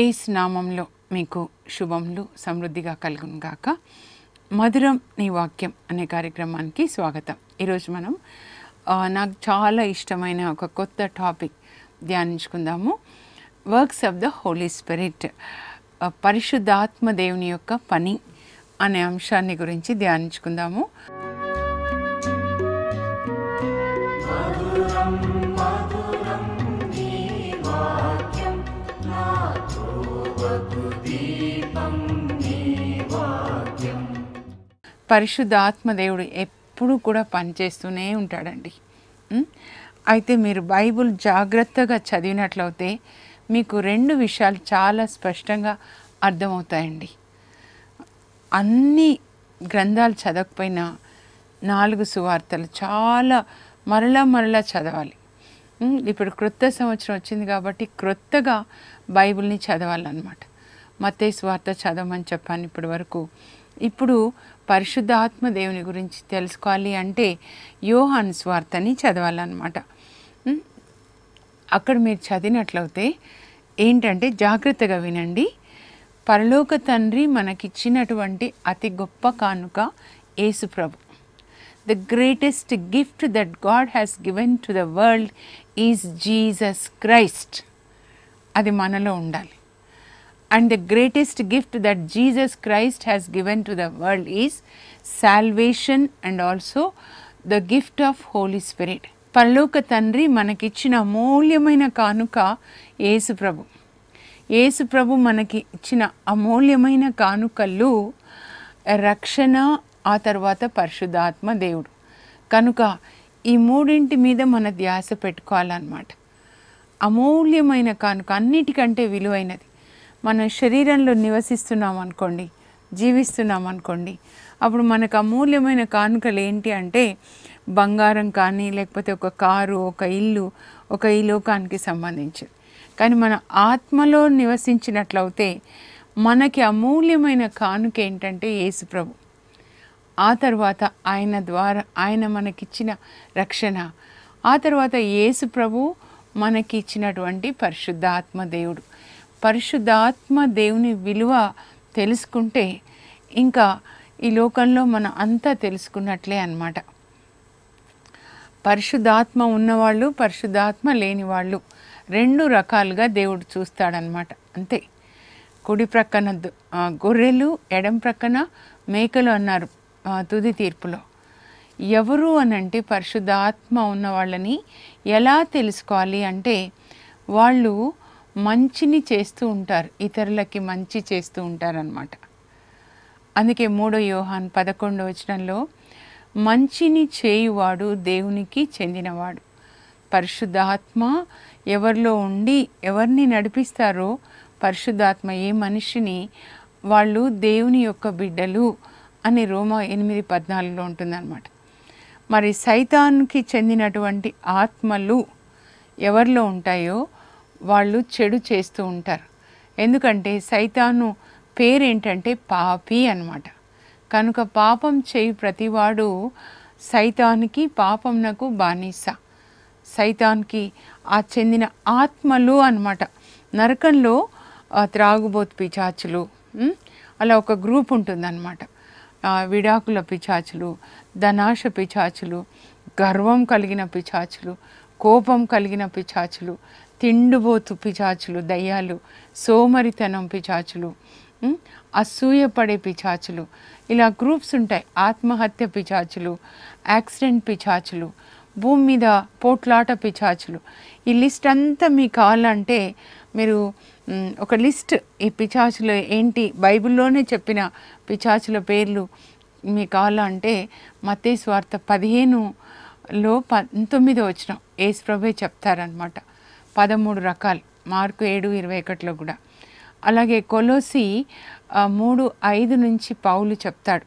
ఏస్ నామంలో మీకు శుభములు సమృద్ధిగా కలుగును గాక మధురం నీ వాక్యం అనే కార్యక్రమానికి స్వాగతం ఈరోజు మనం ఆ, నాకు చాలా ఇష్టమైన ఒక కొత్త టాపిక్ ధ్యానించుకుందాము works of the Holy Spirit ఆ, పరిశుద్ధాత్మ దేవుని యొక్క పని అనే అంశాన్ని గురించి ధ్యానించుకుందాము పరిశుద్ధ ఆత్మదేవుడు ఎప్పుడు కూడా పనిచేస్తూనే ఉంటాడండి ఉం? అయితే మీరు బైబుల్ జాగ్రత్తగా చదివినట్లయితే మీకు రెండు విషయాలు చాలా స్పష్టంగా అర్థమవుతాయండి అన్ని గ్రంథాలు చదవకపోయినా నాలుగు సువార్తలు చాలా మరలా మరలా చదవాలి ఉం, ఇప్పుడు క్రొత్త సంవత్సరం వచ్చింది కాబట్టి క్రొత్తగా బైబిల్ని చదవాలన్నమాట మత్తయి స్వార్త చదవమని చెప్పాను ఇప్పటి వరకు ఇప్పుడు పరిశుద్ధాత్మ దేవుని గురించి తెలుసుకోవాలి అంటే యోహాన్ స్వార్థని చదవాలన్నమాట ఉం? అక్కడ మీరు చదివినట్లయితే ఏంటంటే జాగ్రత్తగా వినండి పరలోక తండ్రి మనకిచ్చినటువంటి అతి గొప్ప కానుక యేసు ప్రభు the greatest gift that God has given to the world is Jesus Christ అది మనలో ఉండాలి and the greatest gift that Jesus Christ has given to the world is salvation and also the gift of Holy Spirit పరలోక తండ్రి మనకిచ్చిన అమూల్యమైన కానుక యేసు ప్రభు యేసు ప్రభు మనకి ఇచ్చిన అమూల్యమైన కానుకలు రక్షణ ఆ తర్వాత పరిశుద్ధాత్మ దేవుడు కనుక ఈ మూడింటి మీద మన ధ్యాస పెట్టుకోవాలన్నమాట అమూల్యమైన కానుక అన్నిటికంటే విలువైనది మన శరీరంలో నివసిస్తున్నాం అనుకోండి జీవిస్తున్నాం అనుకోండి అప్పుడు మనకు అమూల్యమైన కానుకలు ఏంటి అంటే బంగారం కానీ లేకపోతే ఒక కారు ఒక ఇల్లు ఒక ఈ లోకానికి సంబంధించింది కానీ మన ఆత్మలో నివసించినట్లయితే మనకి అమూల్యమైన కానుక ఏంటంటే యేసు ప్రభు ఆ తర్వాత ఆయన ద్వారా ఆయన మనకిచ్చిన రక్షణ ఆ తర్వాత యేసు ప్రభు మనకి ఇచ్చినటువంటి పరిశుద్ధాత్మ దేవుడు పరిశుద్ధాత్మ దేవుని విలువ తెలుసుకుంటే ఇంకా ఈ లోకంలో మనం అంతా తెలుసుకున్నట్లే అన్నమాట పరిశుద్ధాత్మ ఉన్నవాళ్ళు పరిశుద్ధాత్మ లేని వాళ్ళు రెండు రకాలుగా దేవుడు చూస్తాడనమాట అంతే కుడి ప్రక్కన దు- ఆ, గొర్రెలు ఎడం ప్రక్కన మేకలు అన్నారు ఆ, తుది తీర్పులో ఎవరు అనంటే పరిశుద్ధాత్మ ఉన్న వాళ్ళని ఎలా తెలుసుకోవాలి అంటే వాళ్ళు మంచిని చేస్తూ ఉంటారు ఇతరులకి మంచి చేస్తూ ఉంటారనమాట అందుకే మూడో యోహాన్ పదకొండో వచనంలో మంచిని చేయువాడు దేవునికి చెందినవాడు పరిశుద్ధాత్మ ఎవరిలో ఉండి ఎవరిని నడిపిస్తారో పరిశుద్ధాత్మ ఏ మనిషిని వాళ్ళు దేవుని యొక్క బిడ్డలు అని రోమా ఎనిమిది పద్నాలుగులో ఉంటుందన్నమాట మరి సైతాన్కి చెందినటువంటి ఆత్మలు ఎవరిలో ఉంటాయో వాళ్ళు చెడు చేస్తూ ఉంటారు ఎందుకంటే సైతాను పేరేంటంటే పాపి అన్నమాట కనుక పాపం చేయి ప్రతివాడు సైతానికి పాపంనకు బానిస సైతాన్కి ఆ చెందిన ఆత్మలు అన్నమాట నరకంలో ఆ, త్రాగుబోతు పిచాచులు ఉమ్, అలా ఒక గ్రూప్ ఉంటుందన్నమాట ఆ, విడాకుల పిచాచులు ధనాశ పిచాచులు గర్వం కలిగిన పిచాచులు కోపం కలిగిన పిచాచులు తిండిబోతు పిచాచులు దయ్యాలు సోమరితనం పిచాచులు ఉమ్, అసూయపడే పిచాచులు ఇలా గ్రూప్స్ ఉంటాయి ఆత్మహత్య పిచాచులు యాక్సిడెంట్ పిచాచులు భూమి మీద పోట్లాట పిచాచులు ఈ లిస్ట్ అంతా మీకు కావాలంటే మీరు మ్, ఒక లిస్ట్ ఈ పిచాచులు ఏంటి బైబిల్లోనే చెప్పిన పిచాచుల పేర్లు మీకు కావాలంటే మత్తయి స్వార్థ పదిహేనులో పంతొమ్మిదో వచ్చిన ఏసు ప్రభే చెప్తారనమాట పదమూడు రకాలు మార్కు ఏడు ఇరవై ఒకటిలో కూడా అలాగే కొలోసి ఆ, మూడు ఐదు నుంచి పౌలు చెప్తాడు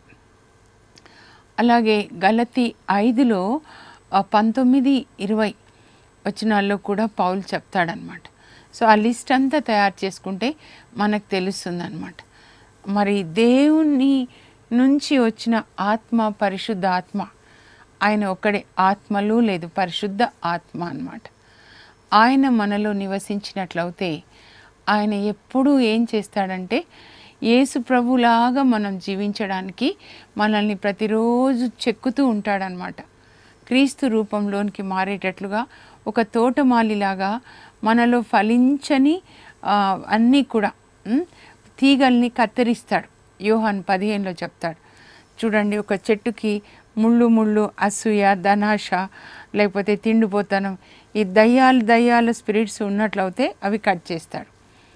అలాగే గలతి ఐదులో ఆ, పంతొమ్మిది ఇరవై వచనాల్లో కూడా పౌలు చెప్తాడనమాట సో ఆ లిస్ట్ అంతా తయారు చేసుకుంటే మనకు తెలుస్తుందన్నమాట మరి దేవుని నుంచి వచ్చిన ఆత్మ పరిశుద్ధ ఆత్మ ఆయన ఒక్కడే ఆత్మలు లేదు పరిశుద్ధ ఆత్మ అన్నమాట ఆయన మనలో నివసించినట్లయితే ఆయన ఎప్పుడూ ఏం చేస్తాడంటే యేసు ప్రభులాగా మనం జీవించడానికి మనల్ని ప్రతిరోజు చెక్కుతూ ఉంటాడనమాట క్రీస్తు రూపంలోనికి మారేటట్లుగా ఒక తోటమాలిలాగా మనలో ఫలించని ఆ, అన్నీ కూడా ఉమ్, తీగల్ని కత్తిరిస్తాడు యోహాన్ పదిహేనులో చెప్తాడు చూడండి ఒక చెట్టుకి ముళ్ళు ముళ్ళు అసూయ ధనాశ లేకపోతే తిండిపోతనం ఈ దయ్యాలు దయ్యాల స్పిరిట్స్ ఉన్నట్లయితే అవి కట్ చేస్తాడు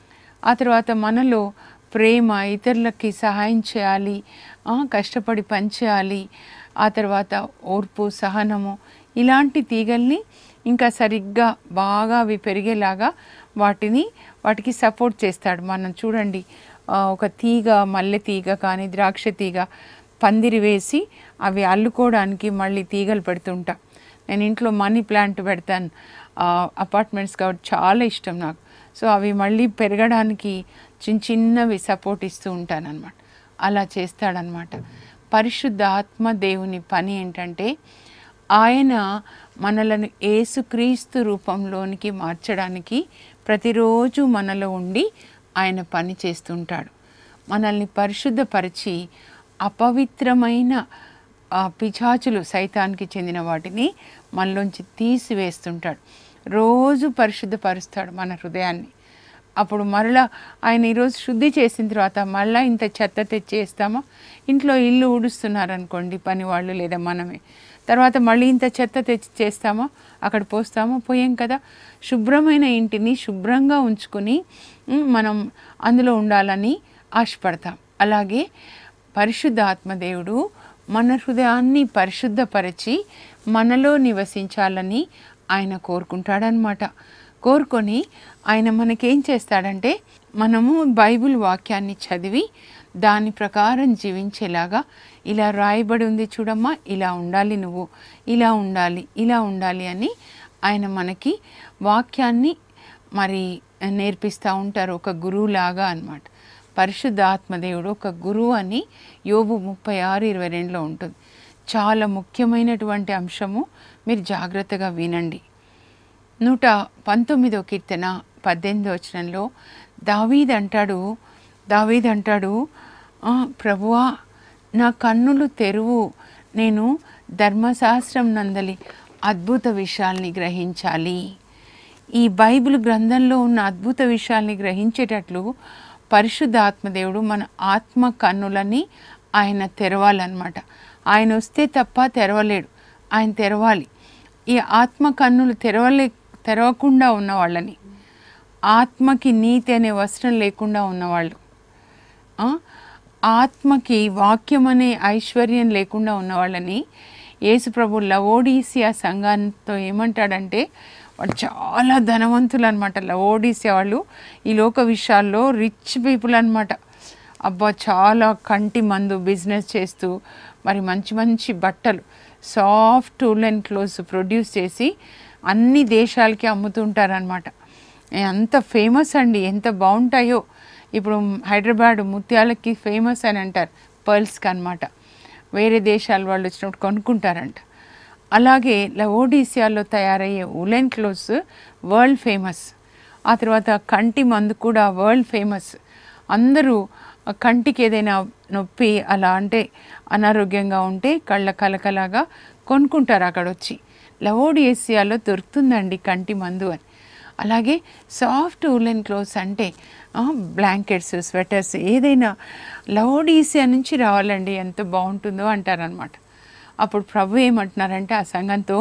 ఆ తర్వాత మనలో ప్రేమ ఇతరులకి సహాయం చేయాలి ఆ, కష్టపడి పనిచేయాలి ఆ తర్వాత ఓర్పు సహనము ఇలాంటి తీగల్ని ఇంకా సరిగ్గా బాగా అవి పెరిగేలాగా వాటిని వాటికి సపోర్ట్ చేస్తాడు మనం చూడండి ఆ, ఒక తీగ మల్లె తీగ కానీ ద్రాక్ష తీగ పందిరి వేసి అవి అల్లుకోవడానికి మళ్ళీ తీగలు పెడుతుంటా నేను ఇంట్లో మనీ ప్లాంట్ పెడతాను అపార్ట్మెంట్స్ కాబట్టి చాలా ఇష్టం నాకు సో అవి మళ్ళీ పెరగడానికి చిన్న చిన్నవి సపోర్ట్ ఇస్తూ ఉంటానన్నమాట అలా చేస్తాడనమాట పరిశుద్ధ ఆత్మ దేవుని పని ఏంటంటే ఆయన మనలను ఏసుక్రీస్తు రూపంలోనికి మార్చడానికి ప్రతిరోజు మనలో ఉండి ఆయన పని చేస్తుంటాడు మనల్ని పరిశుద్ధపరిచి అపవిత్రమైన ఆ పిచాచులు సైతానికి చెందిన వాటిని మనలోంచి తీసివేస్తుంటాడు రోజు పరిశుద్ధపరుస్తాడు మన హృదయాన్ని అప్పుడు మరలా ఆయన ఈరోజు శుద్ధి చేసిన తర్వాత మళ్ళీ ఇంత చెత్త తెచ్చేస్తామా ఇంట్లో ఇల్లు ఊడుస్తున్నారనుకోండి పని వాళ్ళు లేదా మనమే తర్వాత మళ్ళీ ఇంత చెత్త తెచ్చి చేస్తామా అక్కడ పోస్తామా పోయాం కదా శుభ్రమైన ఇంటిని శుభ్రంగా ఉంచుకుని ఉమ్, మనం అందులో ఉండాలని ఆశపడతాం అలాగే పరిశుద్ధ ఆత్మదేవుడు మన హృదయాన్ని పరిశుద్ధపరిచి మనలో నివసించాలని ఆయన కోరుకుంటాడనమాట కోరుకొని ఆయన మనకేం చేస్తాడంటే మనము బైబిల్ వాక్యాన్ని చదివి దాని ప్రకారం జీవించేలాగా ఇలా రాయబడి ఉంది చూడమ్మా ఇలా ఉండాలి నువ్వు ఇలా ఉండాలి ఇలా ఉండాలి అని ఆయన మనకి వాక్యాన్ని మరి నేర్పిస్తూ ఉంటారు ఒక గురువులాగా అన్నమాట పరిశుద్ధ ఆత్మదేవుడు ఒక గురువు అని యోబు ముప్పై ఆరు ఇరవై రెండులో ఉంటుంది చాలా ముఖ్యమైనటువంటి అంశము మీరు జాగ్రత్తగా వినండి నూట పంతొమ్మిదో కీర్తన పద్దెనిమిదో వచనంలో దావీద్ అంటాడు దావీద్ అంటాడు "ఆ, ప్రభువా నా కన్నులు తెరువు నేను ధర్మశాస్త్రం నందలి అద్భుత విషయాల్ని గ్రహించాలి ఈ బైబిల్ గ్రంథంలో ఉన్న అద్భుత విషయాల్ని గ్రహించేటట్లు పరిశుద్ధ ఆత్మదేవుడు మన ఆత్మ కన్నులని ఆయన తెరవాలన్నమాట ఆయన వస్తే తప్ప తెరవలేడు ఆయన తెరవాలి ఈ ఆత్మ కన్నులు తెరవలే తెరవకుండా ఉన్న వాళ్ళని ఆత్మకి నీతి అనే వస్త్రం లేకుండా ఉన్నవాళ్ళు ఆ, ఆత్మకి వాక్యం అనే ఐశ్వర్యం లేకుండా ఉన్న వాళ్ళని యేసుప్రభు లవోడీసియా సంఘంతో ఏమంటాడంటే వాళ్ళు చాలా ధనవంతులు అనమాట లవోడీసియా వాళ్ళు ఈ లోక విషయాల్లో రిచ్ పీపుల్ అనమాట అబ్బా చాలా కంటి మందు బిజినెస్ చేస్తూ మరి మంచి మంచి బట్టలు సాఫ్ట్ ఉలెన్ క్లోత్స్ ప్రొడ్యూస్ చేసి అన్ని దేశాలకి అమ్ముతుంటారనమాట అంత ఫేమస్ అండి ఎంత బాగుంటాయో ఇప్పుడు హైదరాబాద్ ముత్యాలకి ఫేమస్ అని అంటారు పర్ల్స్కి అనమాట వేరే దేశాల వాళ్ళు వచ్చినప్పుడు కొనుక్కుంటారంట అలాగే లవోడీసియాలో తయారయ్యే ఉలెన్ క్లోత్స్ వరల్డ్ ఫేమస్ ఆ తర్వాత కంటి మందు కూడా వరల్డ్ ఫేమస్ అందరూ ఆ కంటికి ఏదైనా నొప్పి అలా అంటే అనారోగ్యంగా ఉంటే కళ్ళ కలకలాగా కొనుక్కుంటారు అక్కడ వచ్చి లవోడియేసియాలో దొరుకుతుందండి కంటి మందు అని అలాగే సాఫ్ట్ ఉలెన్ క్లోత్స్ అంటే బ్లాంకెట్స్ స్వెటర్స్ ఏదైనా లవోడీసియా నుంచి రావాలండి ఎంత బాగుంటుందో అంటారనమాట అప్పుడు ప్రభు ఏమంటున్నారంటే ఆ సంఘంతో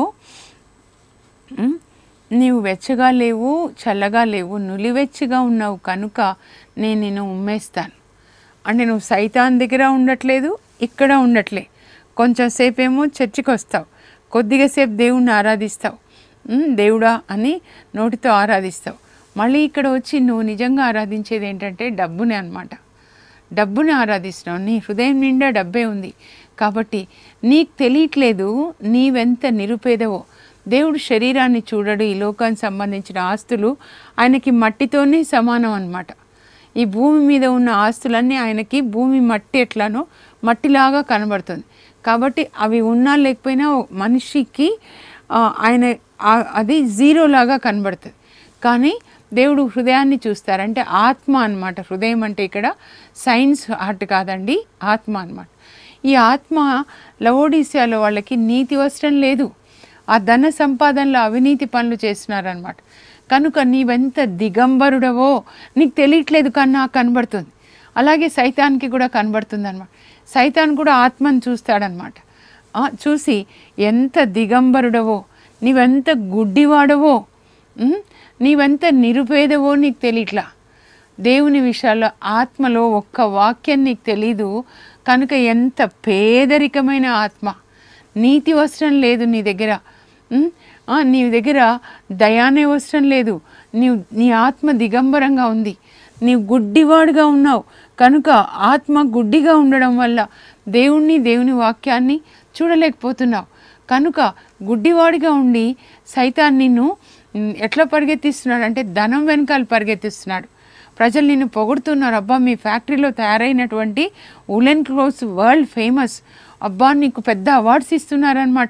"ఉమ్, నీవు వెచ్చగా లేవు చల్లగా లేవు నులివెచ్చగా ఉన్నావు కనుక నేను నిన్ను ఉమ్మేస్తాను అంటే నువ్వు సైతాన్ దగ్గర ఉండట్లేదు ఇక్కడ ఉండట్లే కొంచెం సేపు ఏమో చర్చికి వస్తావు కొద్దిగా సేపు దేవుణ్ణి ఆరాధిస్తావు "ఉమ్, దేవుడా అని నోటితో ఆరాధిస్తావు మళ్ళీ ఇక్కడ వచ్చి నువ్వు నిజంగా ఆరాధించేది ఏంటంటే డబ్బునే అన్నమాట డబ్బుని ఆరాధిస్తున్నావు నీ హృదయం నిండా డబ్బే ఉంది కాబట్టి నీకు తెలియట్లేదు నీవెంత నిరుపేదవో దేవుడు శరీరాన్ని చూడడు ఈ లోకానికి సంబంధించిన ఆస్తులు ఆయనకి మట్టితోనే సమానం అన్నమాట ఈ భూమి మీద ఉన్న ఆస్తులన్నీ ఆయనకి భూమి మట్టి ఎట్లానో మట్టిలాగా కనబడుతుంది కాబట్టి అవి ఉన్నా లేకపోయినా ఓ మనిషికి ఆ, ఆయన ఆ- అది జీరో లాగా కనబడుతుంది కానీ దేవుడు హృదయాన్ని చూస్తారు అంటే ఆత్మ అన్నమాట హృదయం అంటే ఇక్కడ సైన్స్ హార్ట్ కాదండి ఆత్మ అన్నమాట ఈ ఆత్మ లవోడీసియాలో వాళ్ళకి నీతి వస్త్రం లేదు ఆ ధన సంపాదనలో అవినీతి పనులు చేస్తున్నారనమాట కనుక నీవెంత దిగంబరుడవో నీకు తెలియట్లేదు కానీ నాకు కనబడుతుంది అలాగే సైతానికి కూడా కనబడుతుంది అనమాట సైతాన్ కూడా ఆత్మను చూస్తాడనమాట ఆ, చూసి ఎంత దిగంబరుడవో నీవెంత గుడ్డివాడవో ఉమ్, నీవెంత నిరుపేదవో నీకు తెలియట్లా దేవుని విషయాల్లో ఆత్మలో ఒక్క వాక్యం నీకు తెలీదు కనుక ఎంత పేదరికమైన ఆత్మ నీతి వస్త్రం లేదు నీ దగ్గర ఉమ్, ఆ, నీ దగ్గర దయానే వస్త్రం లేదు నీ నీ ఆత్మ దిగంబరంగా ఉంది నీవు గుడ్డివాడుగా ఉన్నావు కనుక ఆత్మ గుడ్డిగా ఉండడం వల్ల దేవుణ్ణి దేవుని వాక్యాన్ని చూడలేకపోతున్నావు కనుక గుడ్డివాడిగా ఉండి సైతాన్ నిన్ను ఉమ్, ఎట్లా పరిగెత్తిస్తున్నాడు అంటే ధనం వెనకాల పరిగెత్తిస్తున్నాడు ప్రజలు నిన్ను పొగుడుతున్నారు అబ్బా మీ ఫ్యాక్టరీలో తయారైనటువంటి ఉలెన్ క్లోత్స్ వరల్డ్ ఫేమస్ అబ్బా నీకు పెద్ద అవార్డ్స్ ఇస్తున్నారనమాట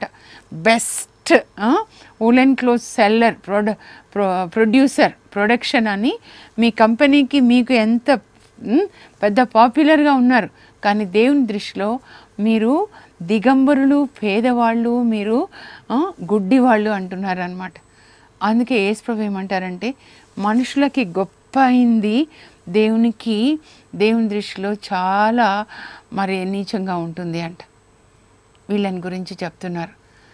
బెస్ట్ ఉలెన్ క్లోత్స్ సెల్లర్ ప్రొడ ప్రొడ్యూసర్ ప్రొడక్షన్ అని మీ కంపెనీకి మీకు ఎంత ఉమ్, పెద్ద పాపులర్గా ఉన్నారు కానీ దేవుని దృష్టిలో మీరు దిగంబరులు పేదవాళ్ళు మీరు ఆ, గుడ్డివాళ్ళు అంటున్నారనమాట అందుకే యేసుప్రభు ఏమంటారంటే మనుషులకి గొప్ప అయింది దేవునికి దేవుని దృష్టిలో చాలా మరి నీచంగా ఉంటుంది అంట వీళ్ళని గురించి చెప్తున్నారు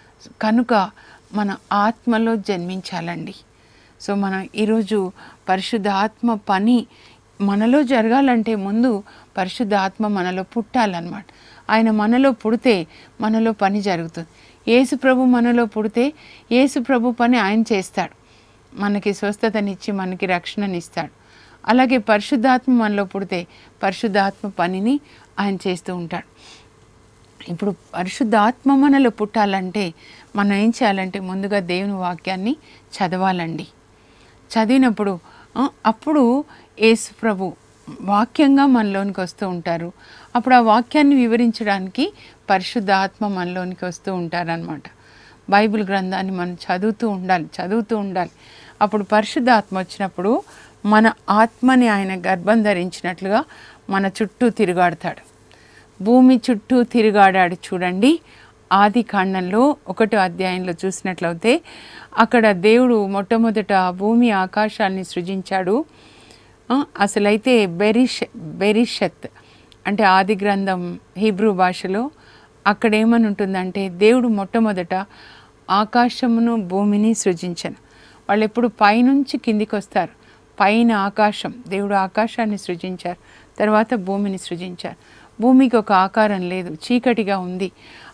కనుక మన ఆత్మలో జన్మించాలండి సో మనం ఈరోజు పరిశుద్ధ ఆత్మ పని మనలో జరగాలంటే ముందు పరిశుద్ధ ఆత్మ మనలో పుట్టాలన్నమాట ఆయన మనలో పుడితే మనలో పని జరుగుతుంది యేసు ప్రభు మనలో పుడితే యేసు ప్రభు పని ఆయన చేస్తాడు మనకి స్వస్థతనిచ్చి మనకి రక్షణనిస్తాడు అలాగే పరిశుద్ధాత్మ మనలో పుడితే పరిశుద్ధాత్మ పనిని ఆయన చేస్తూ ఉంటాడు ఇప్పుడు పరిశుద్ధ ఆత్మ మనలో పుట్టాలంటే మనం ఏం చేయాలంటే ముందుగా దేవుని వాక్యాన్ని చదవాలండి చదివినప్పుడు ఆ, అప్పుడు యేసు ప్రభు వాక్యంగా మనలోనికి వస్తూ ఉంటారు అప్పుడు ఆ వాక్యాన్ని వివరించడానికి పరిశుద్ధ ఆత్మ మనలోనికి వస్తూ ఉంటారనమాట బైబిల్ గ్రంథాన్ని మనం చదువుతూ ఉండాలి చదువుతూ ఉండాలి అప్పుడు పరిశుద్ధ ఆత్మ వచ్చినప్పుడు మన ఆత్మని ఆయన గర్భం ధరించినట్లుగా మన చుట్టూ తిరుగాడతాడు భూమి చుట్టూ తిరుగాడాడు చూడండి ఆది కాండంలో ఒకటో అధ్యాయంలో చూసినట్లయితే అక్కడ దేవుడు మొట్టమొదట భూమి ఆకాశాన్ని సృజించాడు ఆ, అసలైతే బెరిష్ బెరిషత్ అంటే ఆది గ్రంథం హీబ్రూ భాషలో అక్కడ ఏమని ఉంటుందంటే దేవుడు మొట్టమొదట ఆకాశమును భూమిని సృజించను వాళ్ళు ఎప్పుడు పైనుంచి కిందికి వస్తారు పైన ఆకాశం దేవుడు ఆకాశాన్ని సృజించారు తర్వాత భూమిని సృజించారు భూమికి ఒక ఆకారం లేదు చీకటిగా ఉంది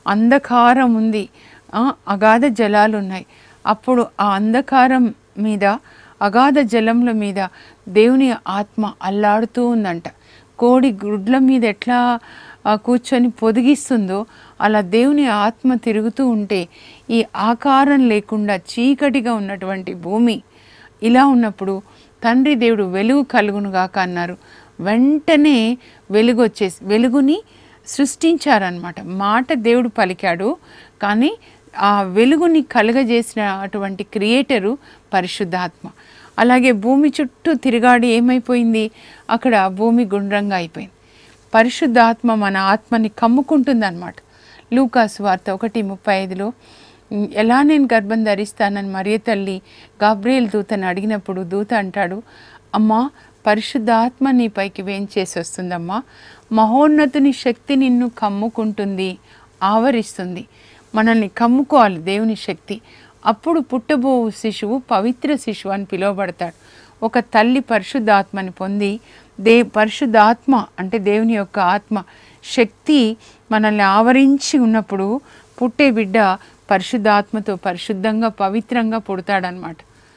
అంధకారం ఉంది ఆ, అగాధ జలాలు ఉన్నాయి అప్పుడు ఆ అంధకారం మీద అగాధ జలముల మీద దేవుని ఆత్మ అల్లాడుతూ ఉందంట కోడి గుడ్ల మీద ఎట్లా ఆ, కూర్చొని పొదిగిస్తుందో అలా దేవుని ఆత్మ తిరుగుతూ ఉంటే ఈ ఆకారం లేకుండా చీకటిగా ఉన్నటువంటి భూమి ఇలా ఉన్నప్పుడు తండ్రి దేవుడు వెలుగు కలుగును గాక అన్నారు వెంటనే వెలుగు వచ్చేసి వెలుగుని సృష్టించారనమాట మాట దేవుడు పలికాడు కానీ ఆ వెలుగుని కలుగజేసిన అటువంటి క్రియేటరు పరిశుద్ధాత్మ అలాగే భూమి చుట్టూ తిరిగాడి ఏమైపోయింది అక్కడ భూమి గుండ్రంగా అయిపోయింది పరిశుద్ధాత్మ మన ఆత్మని కమ్ముకుంటుంది అనమాట లూకాసు వార్త ఒకటి ముప్పై ఐదులో "ఉమ్, ఎలా నేను గర్భం ధరిస్తానని మరియ తల్లి గాబ్రియల్ దూతను అడిగినప్పుడు దూత అంటాడు అమ్మా పరిశుద్ధాత్మ నీ పైకి వేంచేసి వస్తుందమ్మా మహోన్నతుని శక్తి నిన్ను కమ్ముకుంటుంది ఆవరిస్తుంది మనల్ని కమ్ముకోవాలి దేవుని శక్తి అప్పుడు పుట్టబో శిశువు పవిత్ర శిశువు అని పిలువబడతాడు ఒక తల్లి పరిశుద్ధాత్మని పొంది దే పరిశుద్ధాత్మ అంటే దేవుని యొక్క ఆత్మ శక్తి మనల్ని ఆవరించి ఉన్నప్పుడు పుట్టే బిడ్డ పరిశుద్ధాత్మతో పరిశుద్ధంగా పవిత్రంగా పుడతాడనమాట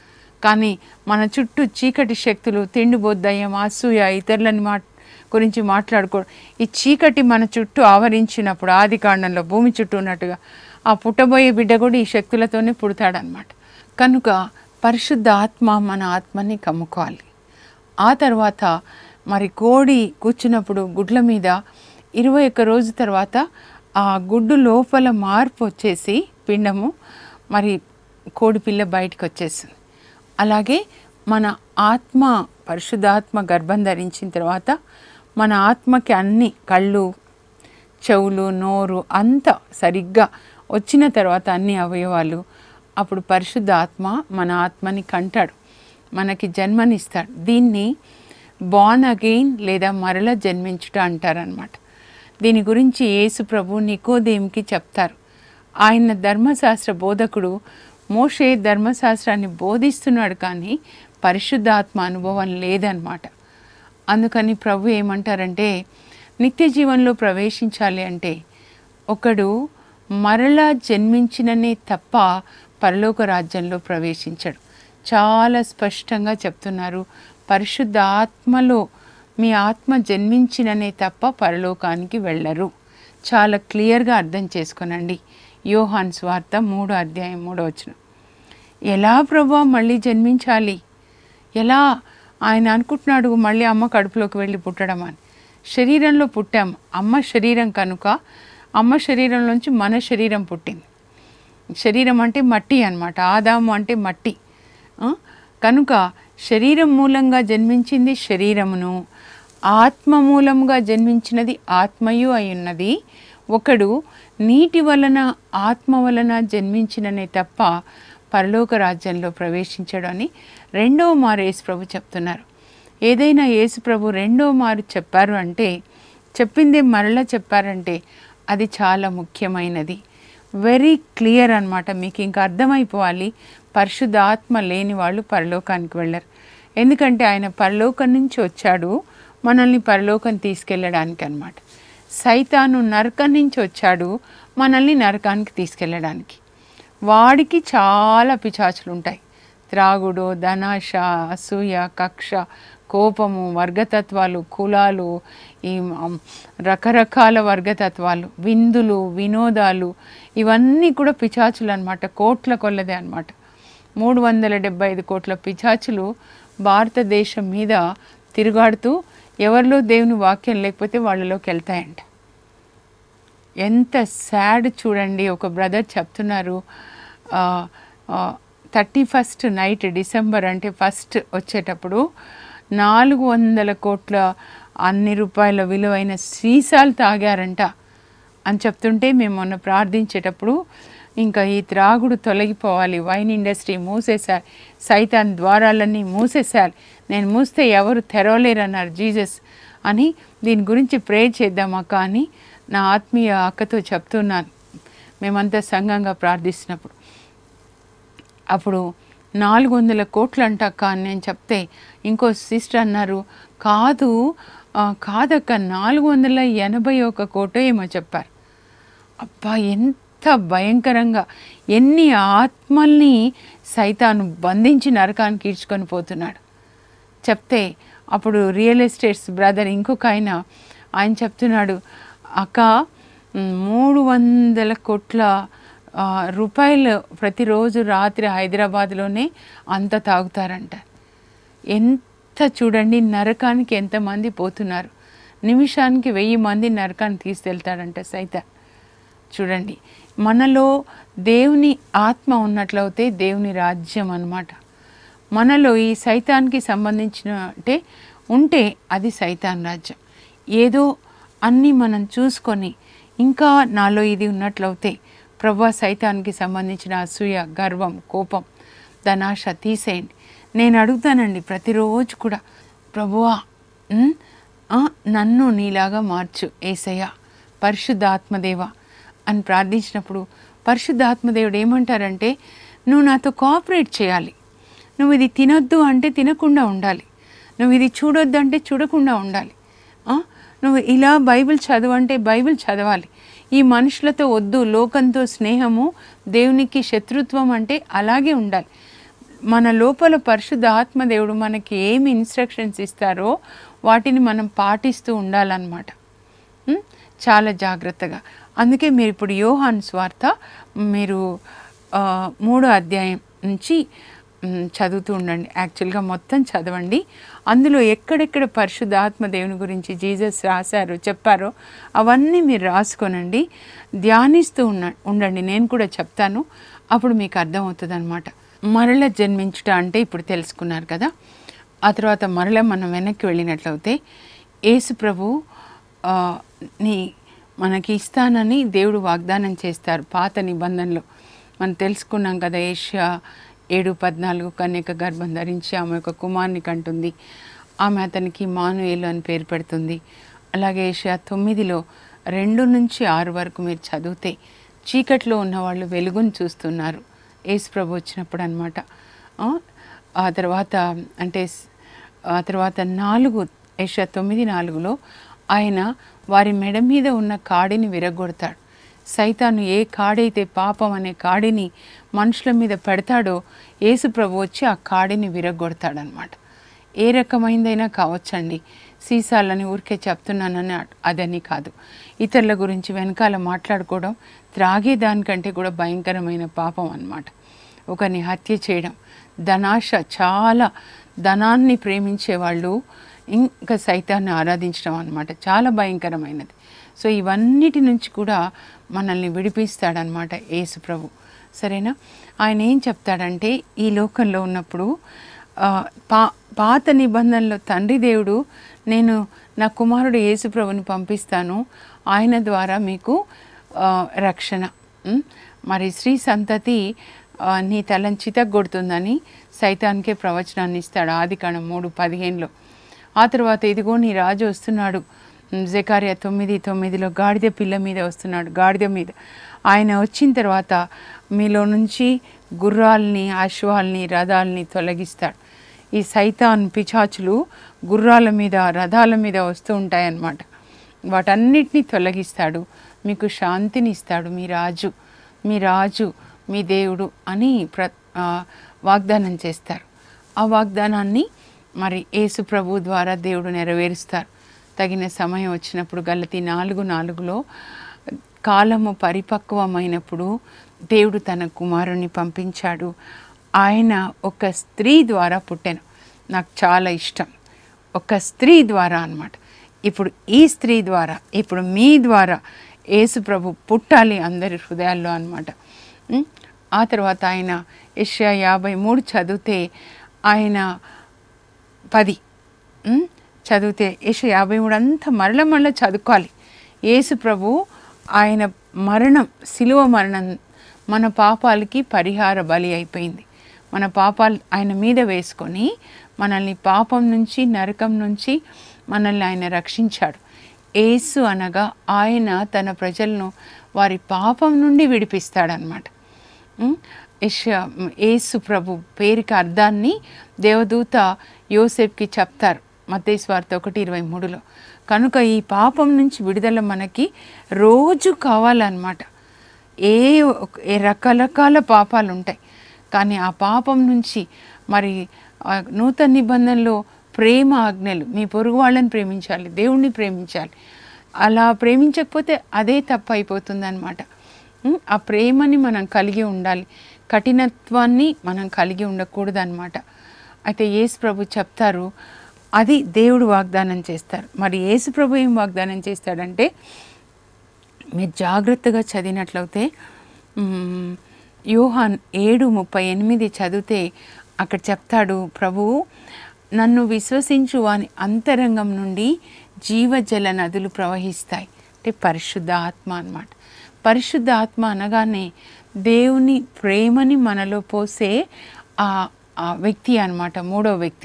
కానీ మన చుట్టూ చీకటి శక్తులు తిండిబోద్దయం అసూయ ఇతరులని మా గురించి మాట్లాడుకోవడం ఈ చీకటి మన చుట్టూ ఆవరించినప్పుడు ఆది కాండంలో భూమి చుట్టూ ఉన్నట్టుగా ఆ పుట్టబోయే బిడ్డ కూడా ఈ శక్తులతోనే పుడతాడనమాట కనుక పరిశుద్ధ ఆత్మ మన ఆత్మని కమ్ముకోవాలి ఆ తర్వాత మరి కోడి కూర్చున్నప్పుడు గుడ్ల మీద ఇరవై ఒక్క రోజు తర్వాత ఆ గుడ్డు లోపల మార్పు వచ్చేసి పిండము మరి కోడి పిల్ల బయటకు వచ్చేసింది అలాగే మన ఆత్మ పరిశుద్ధాత్మ గర్భం ధరించిన తర్వాత మన ఆత్మకి అన్ని కళ్ళు చెవులు నోరు అంతా సరిగ్గా వచ్చిన తర్వాత అన్ని అవయవాలు అప్పుడు పరిశుద్ధ ఆత్మ మన ఆత్మని కంటాడు మనకి జన్మనిస్తాడు దీన్ని బాన్ అగెయిన్ లేదా మరల జన్మించుట అంటారనమాట దీని గురించి యేసు ప్రభు నికోదేమికి చెప్తారు ఆయన ధర్మశాస్త్ర బోధకుడు మోషే ధర్మశాస్త్రాన్ని బోధిస్తున్నాడు కానీ పరిశుద్ధాత్మ అనుభవం లేదనమాట అందుకని ప్రభు ఏమంటారంటే నిత్య జీవనంలో ప్రవేశించాలి అంటే ఒకడు మరలా జన్మించిననే తప్ప పరలోక రాజ్యంలో ప్రవేశించడు చాలా స్పష్టంగా చెప్తున్నారు పరిశుద్ధ ఆత్మలో మీ ఆత్మ జన్మించిననే తప్ప పరలోకానికి వెళ్ళరు చాలా క్లియర్గా అర్థం చేసుకొనండి యోహాన్ స్వార్థ మూడో అధ్యాయం మూడో వచనం ఎలా ప్రభా మళ్ళీ జన్మించాలి ఎలా ఆయన అనుకుంటున్నాడు మళ్ళీ అమ్మ కడుపులోకి వెళ్ళి పుట్టడం అని శరీరంలో పుట్టాం అమ్మ శరీరం కనుక అమ్మ శరీరంలోంచి మన శరీరం పుట్టింది శరీరం అంటే మట్టి అన్నమాట ఆదాము అంటే మట్టి ఆ? కనుక శరీరం మూలంగా జన్మించింది శరీరమును ఆత్మ మూలముగా జన్మించినది ఆత్మయు అయి ఉన్నది ఒకడు నీటి వలన ఆత్మ వలన జన్మించిననే తప్ప పరలోక రాజ్యంలో ప్రవేశించడు అని రెండవ మారు యేసు ప్రభు చెప్తున్నారు ఏదైనా యేసు ప్రభు రెండవ మారు చెప్పారు అంటే చెప్పిందే మరలా చెప్పారంటే అది చాలా ముఖ్యమైనది వెరీ క్లియర్ అన్నమాట మీకు ఇంకా అర్థమైపోవాలి పరిశుద్ధ ఆత్మ లేని వాళ్ళు పరలోకానికి వెళ్ళరు ఎందుకంటే ఆయన పరలోకం నుంచి వచ్చాడు మనల్ని పరలోకం తీసుకెళ్ళడానికి అన్నమాట సైతాను నరకం నుంచి వచ్చాడు మనల్ని నరకానికి తీసుకెళ్ళడానికి వాడికి చాలా పిచాచులు ఉంటాయి త్రాగుడు ధనాశ అసూయ కక్ష కోపము వర్గతత్వాలు కులాలు ఈ మ్, రకరకాల వర్గతత్వాలు విందులు వినోదాలు ఇవన్నీ కూడా పిచాచులు అనమాట కోట్ల కొల్లదే అనమాట మూడు వందల డెబ్బై ఐదు కోట్ల పిచాచులు భారతదేశం మీద తిరుగాడుతూ ఎవరిలో దేవుని వాక్యం లేకపోతే వాళ్ళలోకి వెళ్తాయంట ఎంత సాడ్ చూడండి ఒక బ్రదర్ చెప్తున్నారు థర్టీ ఫస్ట్ నైట్ డిసెంబర్ అంటే ఫస్ట్ వచ్చేటప్పుడు నాలుగు వందల కోట్ల అన్ని రూపాయల విలువైన సీసాలు తాగారంట అని చెప్తుంటే మేము మొన్న ప్రార్థించేటప్పుడు ఇంకా ఈ త్రాగుడు తొలగిపోవాలి వైన్ ఇండస్ట్రీ మూసేశారు సైతాన్ ద్వారాలన్నీ మూసేశారు నేను మూస్తే ఎవరు తెరవలేరు అన్నారు జీసస్ అని దీని గురించి ప్రే చేద్దాం అక్క అని నా ఆత్మీయ అక్కతో చెప్తున్నాను మేమంతా సంఘంగా ప్రార్థిస్తున్నప్పుడు అప్పుడు నాలుగు వందల కోట్లు అంటక్క అని నేను చెప్తే ఇంకో సిస్టర్ అన్నారు కాదు ఆ, కాదక్క నాలుగు వందల ఎనభై ఒక కోటో ఏమో చెప్పారు అబ్బా ఎంత భయంకరంగా ఎన్ని ఆత్మల్ని సైతాను బంధించి నరకానికి ఈడ్చుకొని పోతున్నాడు చెప్తే అప్పుడు రియల్ ఎస్టేట్స్ బ్రదర్ ఇంకొక ఆయన ఆయన చెప్తున్నాడు అక్క మ్, మూడు వందల కోట్ల ఆ, రూపాయలు ప్రతిరోజు రాత్రి హైదరాబాద్లోనే అంత తాగుతారంట ఎంత చూడండి నరకానికి ఎంతమంది పోతున్నారు నిమిషానికి వెయ్యి మంది నరకానికి తీసుకెళ్తాడంట సైతం చూడండి మనలో దేవుని ఆత్మ ఉన్నట్లయితే దేవుని రాజ్యం అన్నమాట మనలో ఈ సైతానికి సంబంధించిన అంటే ఉంటే అది సైతాన్ రాజ్యం ఏదో అన్నీ మనం చూసుకొని ఇంకా నాలో ఇది ఉన్నట్లయితే ప్రభా సైతానికి సంబంధించిన అసూయ గర్వం కోపం ధనాశ తీసేయండి నేను అడుగుతానండి ప్రతిరోజు కూడా ప్రభువా ఉమ్, ఆ, నన్ను నీలాగా మార్చు ఏసయ్య పరిశుద్ధాత్మదేవ అని ప్రార్థించినప్పుడు పరిశుద్ధాత్మదేవుడు ఏమంటారంటే నువ్వు నాతో కోఆపరేట్ చేయాలి నువ్వు ఇది తినొద్దు అంటే తినకుండా ఉండాలి నువ్వు ఇది చూడొద్దు అంటే చూడకుండా ఉండాలి ఆ? నువ్వు ఇలా బైబిల్ చదవంటే బైబిల్ చదవాలి ఈ మనుషులతో వద్దు లోకంతో స్నేహము దేవునికి శత్రుత్వం అంటే అలాగే ఉండాలి మన లోపల పరిశుద్ధ ఆత్మదేవుడు మనకి ఏమి ఇన్స్ట్రక్షన్స్ ఇస్తారో వాటిని మనం పాటిస్తూ ఉండాలన్నమాట ఉం? చాలా జాగ్రత్తగా అందుకే మీరు ఇప్పుడు యోహాన్ స్వార్త మీరు ఆ, మూడో అధ్యాయం నుంచి ఉం, చదువుతూ ఉండండి యాక్చువల్గా మొత్తం చదవండి అందులో ఎక్కడెక్కడ పరిశుద్ధ ఆత్మ దేవుని గురించి జీసస్ రాశారో చెప్పారో అవన్నీ మీరు రాసుకోనండి ధ్యానిస్తూ ఉన్న ఉండండి నేను కూడా చెప్తాను అప్పుడు మీకు అర్థమవుతుంది అనమాట మరల జన్మించుట అంటే ఇప్పుడు తెలుసుకున్నారు కదా ఆ తర్వాత మరల మనం వెనక్కి వెళ్ళినట్లయితే యేసు ప్రభు ఆ, నీ మనకి ఇస్తానని దేవుడు వాగ్దానం చేస్తారు పాత నిబంధనలో మనం తెలుసుకున్నాం కదా ఏషియా ఏడు పద్నాలుగు కన్యక గర్భం ధరించి ఆమె ఒక కుమార్ని కంటుంది ఆమె అతనికి మానుయేలు అని పేరు పెడుతుంది అలాగే ఏషియా తొమ్మిదిలో రెండు నుంచి ఆరు వరకు మీరు చదివితే చీకట్లో ఉన్న వాళ్ళు వెలుగును చూస్తున్నారు యేసు ప్రభు వచ్చినప్పుడు అనమాట ఆ తర్వాత అంటే స్- ఆ తర్వాత నాలుగు ఏషియా తొమ్మిది నాలుగులో ఆయన వారి మెడ మీద ఉన్న కాడిని విరగొడతాడు సైతాను ఏ కాడైతే పాపం అనే కాడిని మనుషుల మీద పెడతాడో యేసు ప్రభు వచ్చి ఆ కాడిని విరగొడతాడనమాట ఏ రకమైందైనా కావచ్చండి సీసాలని ఊరికే చెప్తున్నానని అ- అదని కాదు ఇతరుల గురించి వెనకాల మాట్లాడుకోవడం త్రాగే దానికంటే కూడా భయంకరమైన పాపం అన్నమాట ఒకరిని హత్య చేయడం ధనాశ చాలా ధనాన్ని ప్రేమించే వాళ్ళు ఇంకా సైతాన్ని ఆరాధించడం అన్నమాట చాలా భయంకరమైనది సో ఇవన్నిటి నుంచి కూడా మనల్ని విడిపిస్తాడనమాట యేసు ప్రభు సరేనా ఆయన ఏం చెప్తాడంటే ఈ లోకంలో ఉన్నప్పుడు ఆ, పా పాత నిబంధనలో తండ్రి దేవుడు నేను నా కుమారుడు యేసు ప్రభుని పంపిస్తాను ఆయన ద్వారా మీకు ఆ, రక్షణ ఉం? మరి స్త్రీ సంతతి ఆ, నీ తలని చితగ్గొడుతుందని సైతానికే ప్రవచనాన్ని ఇస్తాడు ఆది కాండం మూడు పదిహేనులో ఆ తర్వాత ఇదిగో నీ రాజు వస్తున్నాడు ఉమ్, జకార్య తొమ్మిది తొమ్మిదిలో గాడిద పిల్ల మీద వస్తున్నాడు గాడిద మీద ఆయన వచ్చిన తర్వాత మీలో నుంచి గుర్రాల్ని అశ్వాల్ని రథాల్ని తొలగిస్తాడు ఈ సైతాన్ పిచాచులు గుర్రాల మీద రథాల మీద వస్తూ ఉంటాయన్నమాట వాటన్నిటినీ తొలగిస్తాడు మీకు శాంతిని ఇస్తాడు మీ రాజు మీ రాజు మీ దేవుడు అని ప్ర ఆ, వాగ్దానం చేస్తారు ఆ వాగ్దానాన్ని మరి యేసు ప్రభు ద్వారా దేవుడు నెరవేరుస్తారు తగిన సమయం వచ్చినప్పుడు గలతి నాలుగు నాలుగులో కాలము పరిపక్వమైనప్పుడు దేవుడు తన కుమారుని పంపించాడు ఆయన ఒక స్త్రీ ద్వారా పుట్టాను నాకు చాలా ఇష్టం ఒక స్త్రీ ద్వారా అన్నమాట ఇప్పుడు ఈ స్త్రీ ద్వారా ఇప్పుడు మీ ద్వారా యేసు ప్రభు పుట్టాలి అందరి హృదయాల్లో అన్నమాట ఉం? ఆ తర్వాత ఆయన యెషయా యాభై మూడు చదివితే ఆయన పది ఉం? చదివితే యశ యాభై మూడు అంతా మరల మరల చదువుకోవాలి యేసు ప్రభు ఆయన మరణం సిలువ మరణం మన పాపాలకి పరిహార బలి అయిపోయింది మన పాపాలు ఆయన మీద వేసుకొని మనల్ని పాపం నుంచి నరకం నుంచి మనల్ని ఆయన రక్షించాడు యేసు అనగా ఆయన తన ప్రజలను వారి పాపం నుండి విడిపిస్తాడనమాట ఉం? యెష యేసు ప్రభు పేరుకి అర్థాన్ని దేవదూత యోసెఫ్కి చెప్తారు మత్తయి స్వార్థ ఒకటి ఇరవై మూడులో కనుక ఈ పాపం నుంచి విడుదల మనకి రోజు కావాలన్నమాట ఏ ఒక- ఏ రకరకాల పాపాలు ఉంటాయి కానీ ఆ పాపం నుంచి మరి ఆ నూతన నిబంధనలో ప్రేమ ఆజ్ఞలు మీ పొరుగు వాళ్ళని ప్రేమించాలి దేవుణ్ణి ప్రేమించాలి అలా ప్రేమించకపోతే అదే తప్పు అయిపోతుంది అనమాట ఆ ప్రేమని మనం కలిగి ఉండాలి కఠినత్వాన్ని మనం కలిగి ఉండకూడదు అనమాట అయితే యేసు ప్రభు చెప్తారు అది దేవుడు వాగ్దానం చేస్తారు మరి యేసు ప్రభు ఏం వాగ్దానం చేస్తాడంటే మీరు జాగ్రత్తగా చదివినట్లయితే మ్, యోహాన్ ఏడు ముప్పై ఎనిమిది చదివితే అక్కడ చెప్తాడు ప్రభువు నన్ను విశ్వసించు వాని అంతరంగం నుండి జీవజల నదులు ప్రవహిస్తాయి అంటే పరిశుద్ధ ఆత్మ అన్నమాట పరిశుద్ధ ఆత్మ అనగానే దేవుని ప్రేమని మనలో పోసే ఆ ఆ వ్యక్తి అన్నమాట మూడో వ్యక్తి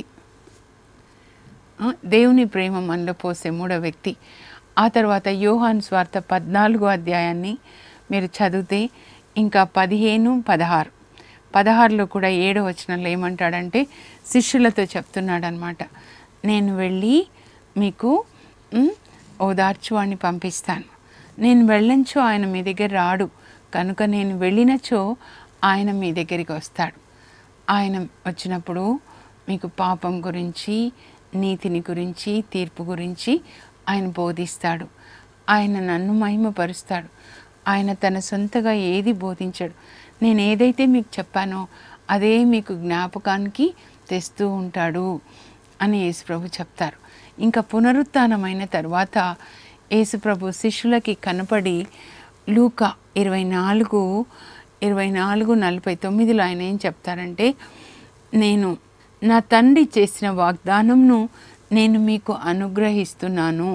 ఆ, దేవుని ప్రేమ మనలో పోసే మూడో వ్యక్తి ఆ తర్వాత యోహాన్ స్వార్థ పద్నాలుగో అధ్యాయాన్ని మీరు చదివితే ఇంకా పదిహేను పదహారు పదహారులో కూడా ఏడో వచనంలో ఏమంటాడంటే శిష్యులతో చెప్తున్నాడనమాట నేను వెళ్ళి మీకు ఉమ్, ఓదార్చువాడిని పంపిస్తాను నేను వెళ్ళంచో ఆయన మీ దగ్గర రాడు కనుక నేను వెళ్ళినచో ఆయన మీ దగ్గరికి వస్తాడు ఆయన వచ్చినప్పుడు మీకు పాపం గురించి నీతిని గురించి తీర్పు గురించి ఆయన బోధిస్తాడు ఆయన నన్ను మహిమపరుస్తాడు ఆయన తన సొంతగా ఏది బోధించాడు నేను ఏదైతే మీకు చెప్పానో అదే మీకు జ్ఞాపకానికి తెస్తూ ఉంటాడు అని యేసుప్రభు చెప్తారు ఇంకా పునరుత్థానమైన తర్వాత యేసుప్రభు శిష్యులకి కనపడి లూక ఇరవై నాలుగు ఇరవై నాలుగు నలభై తొమ్మిదిలో ఆయన ఏం చెప్తారంటే నేను నా తండ్రి చేసిన వాగ్దానంను నేను మీకు అనుగ్రహిస్తున్నాను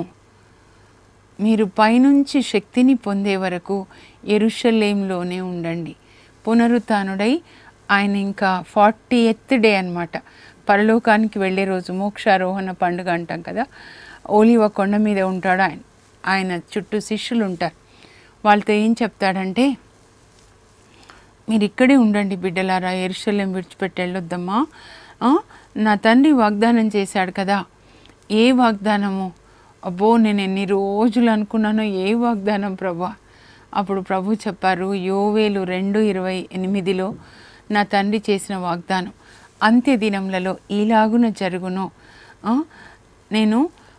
మీరు పైనుంచి శక్తిని పొందే వరకు ఎరుషలేంలోనే ఉండండి పునరుత్నుడై ఆయన ఇంకా ఫార్టీ ఎత్ డే అనమాట పరలోకానికి వెళ్ళే రోజు మోక్షారోహణ పండుగ అంటాం కదా ఓలివ కొండ మీద ఉంటాడు ఆయన ఆయన చుట్టూ శిష్యులు ఉంటారు వాళ్ళతో ఏం చెప్తాడంటే మీరు ఇక్కడే ఉండండి బిడ్డలారా ఎరుషలేం విడిచిపెట్టి వెళ్ళొద్దమ్మా ఆ, నా తండ్రి వాగ్దానం చేశాడు కదా ఏ వాగ్దానము అబ్బో నేను ఎన్ని రోజులు అనుకున్నానో ఏ వాగ్దానం ప్రభా అప్పుడు ప్రభు చెప్పారు యోవేలు రెండు ఇరవై ఎనిమిదిలో నా తండ్రి చేసిన వాగ్దానం అంత్య దినములలో ఈలాగున జరుగును ఆ, నేను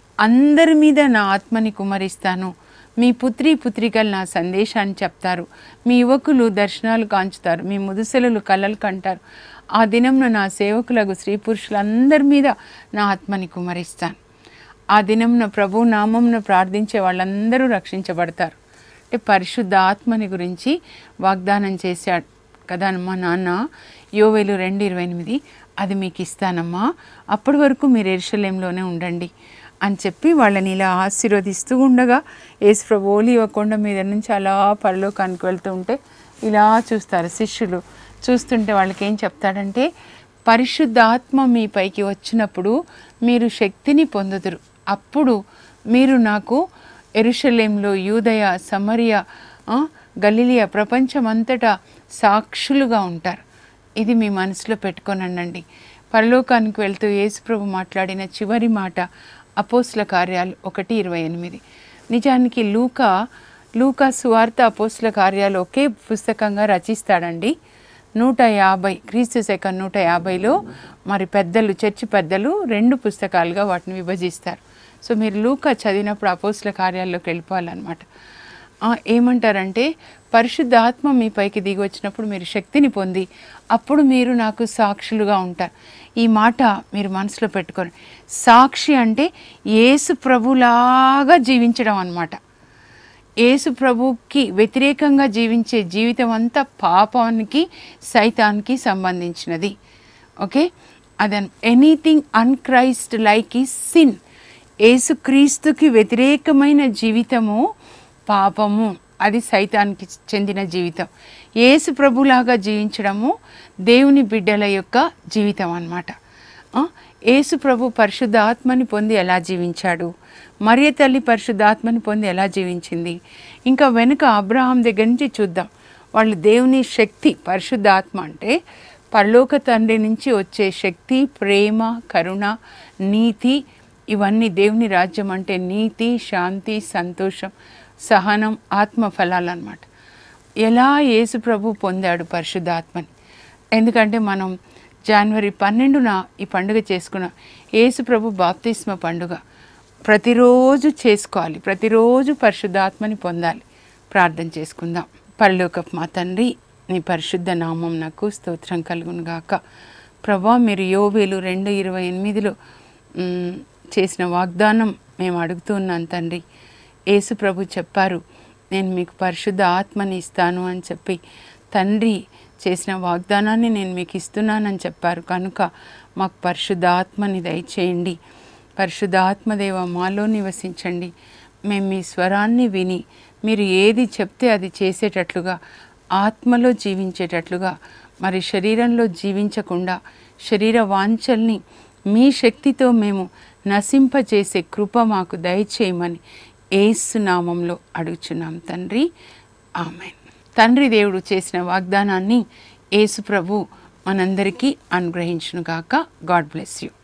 అందరి మీద నా ఆత్మని కుమరిస్తాను మీ పుత్రి పుత్రికలు నా సందేశాన్ని చెప్తారు మీ యువకులు దర్శనాలు కాంచుతారు మీ ముదుసెలలు కలలు కంటారు ఆ దినంన నా సేవకులకు స్త్రీ పురుషులందరి మీద నా ఆత్మని కుమరిస్తాను ఆ దినంన ప్రభు నామంను ప్రార్థించే వాళ్ళందరూ రక్షించబడతారు అంటే పరిశుద్ధ ఆత్మని గురించి వాగ్దానం చేశాడు కదా మా నాన్న యోవేలు రెండు ఇరవై ఎనిమిది అది మీకు ఇస్తానమ్మా అప్పటి వరకు మీరు ఎరుషలేంలోనే ఉండండి అని చెప్పి వాళ్ళని ఇలా ఆశీర్వదిస్తూ ఉండగా యేసు ప్రభు ఓలివ కొండ మీద నుంచి అలా పరలోకానికి వెళ్తూ ఉంటే ఇలా చూస్తారు శిష్యులు చూస్తుంటే వాళ్ళకి ఏం చెప్తాడంటే పరిశుద్ధ ఆత్మ మీ పైకి వచ్చినప్పుడు మీరు శక్తిని పొందుదురు అప్పుడు మీరు నాకు ఎరుషలేంలో యూదయ సమరియ ఆ, గలిలియా ప్రపంచమంతటా సాక్షులుగా ఉంటారు ఇది మీ మనసులో పెట్టుకోనండి పరలోకానికి వెళ్తూ యేసుప్రభు మాట్లాడిన చివరి మాట అపోస్ల కార్యాలు ఒకటి ఇరవై ఎనిమిది నిజానికి లూకా లూకా సువార్త అపోస్ల కార్యాలు ఒకే పుస్తకంగా రచిస్తాడండి నూట యాభై క్రీస్తు శకం నూట యాభైలో మరి పెద్దలు చర్చి పెద్దలు రెండు పుస్తకాలుగా వాటిని విభజిస్తారు సో మీరు లూకా చదివినప్పుడు అపోస్ల కార్యాల్లోకి వెళ్ళిపోవాలన్నమాట ఆ, ఏమంటారంటే పరిశుద్ధ ఆత్మ మీ పైకి దిగి వచ్చినప్పుడు మీరు శక్తిని పొంది అప్పుడు మీరు నాకు సాక్షులుగా ఉంటారు ఈ మాట మీరు మనసులో పెట్టుకోండి సాక్షి అంటే యేసు ప్రభులాగా జీవించడం అన్నమాట యేసు ప్రభుకి వ్యతిరేకంగా జీవించే జీవితం అంతా పాపానికి సైతానికి సంబంధించినది ఓకే అదన్ ఎనీథింగ్ అన్క్రైస్ట్ లైక్ ఈ సిన్ యేసుక్రీస్తుకి వ్యతిరేకమైన జీవితము పాపము అది సైతానికి చెందిన జీవితం యేసు ప్రభులాగా జీవించడము దేవుని బిడ్డల యొక్క జీవితం అన్నమాట ఆ, యేసు ప్రభు పరిశుద్ధ ఆత్మని పొంది ఎలా జీవించాడు మరియ తల్లి పరిశుద్ధ ఆత్మని పొంది ఎలా జీవించింది ఇంకా వెనుక అబ్రహాం దగ్గర నుంచి చూద్దాం వాళ్ళు దేవుని శక్తి పరిశుద్ధ ఆత్మ అంటే పరలోక తండ్రి నుంచి వచ్చే శక్తి ప్రేమ కరుణ నీతి ఇవన్నీ దేవుని రాజ్యం అంటే నీతి శాంతి సంతోషం సహనం ఆత్మ ఫలాలు అన్నమాట ఎలా యేసు ప్రభు పొందాడు పరిశుద్ధాత్మని ఎందుకంటే మనం జనవరి పన్నెండున ఈ పండుగ చేసుకున్నాం యేసు ప్రభు బాప్తిస్మ పండుగ ప్రతిరోజు చేసుకోవాలి ప్రతిరోజు పరిశుద్ధాత్మని పొందాలి ప్రార్థన చేసుకుందాం పరలోకపు మా తండ్రి నీ పరిశుద్ధ నామం నాకు స్తోత్రం కలుగును గాక ప్రభా మీరు యోవేలు రెండు ఇరవై ఎనిమిదిలో మ్, చేసిన వాగ్దానం మేము అడుగుతున్నాం తండ్రి యేసు ప్రభు చెప్పారు నేను మీకు పరిశుద్ధ ఆత్మని ఇస్తాను అని చెప్పి తండ్రి చేసిన వాగ్దానాన్ని నేను మీకు ఇస్తున్నానని చెప్పారు కనుక మాకు పరిశుద్ధ ఆత్మని దయచేయండి పరిశుద్ధ ఆత్మదేవ మాలో నివసించండి మేము మీ స్వరాన్ని విని మీరు ఏది చెప్తే అది చేసేటట్లుగా ఆత్మలో జీవించేటట్లుగా మరి శరీరంలో జీవించకుండా శరీర వాంఛల్ని మీ శక్తితో మేము నశింపజేసే కృప మాకు దయచేయమని ఏసు నామంలో అడుగుచున్నాం తండ్రి ఆమెన్ తండ్రి దేవుడు చేసిన వాగ్దానాన్ని యేసు ప్రభు మనందరికీ అనుగ్రహించునుగాక గాడ్ బ్లెస్ యూ